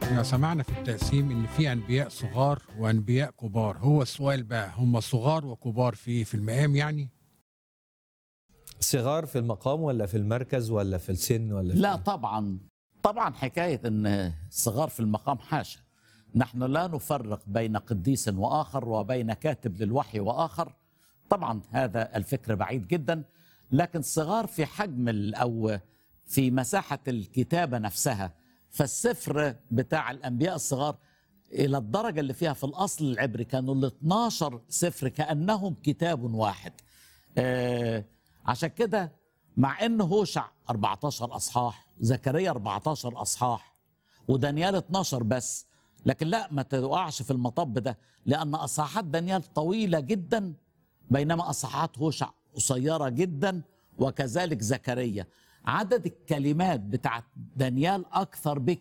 احنا سمعنا في التقسيم ان في انبياء صغار وانبياء كبار هو السؤال بقى هم صغار وكبار في إيه؟ في المقام يعني صغار في المقام ولا في المركز ولا في السن ولا في لا طبعا طبعا حكاية أن صغار في المقام حاشا نحن لا نفرق بين قديس وآخر وبين كاتب للوحي وآخر طبعا هذا الفكر بعيد جدا لكن صغار في حجم ال- أو في مساحة الكتابة نفسها فالسفر بتاع الأنبياء الصغار إلى الدرجة اللي فيها في الأصل العبري كانوا ال 12 سفر كأنهم كتاب واحد آه عشان كده مع ان هوشع 14 اصحاح زكريا 14 اصحاح ودانيال 12 بس لكن لا ما تقعش في المطب ده لان اصحاحات دانيال طويله جدا بينما اصحاحات هوشع قصيره جدا وكذلك زكريا عدد الكلمات بتاعت دانيال اكثر بك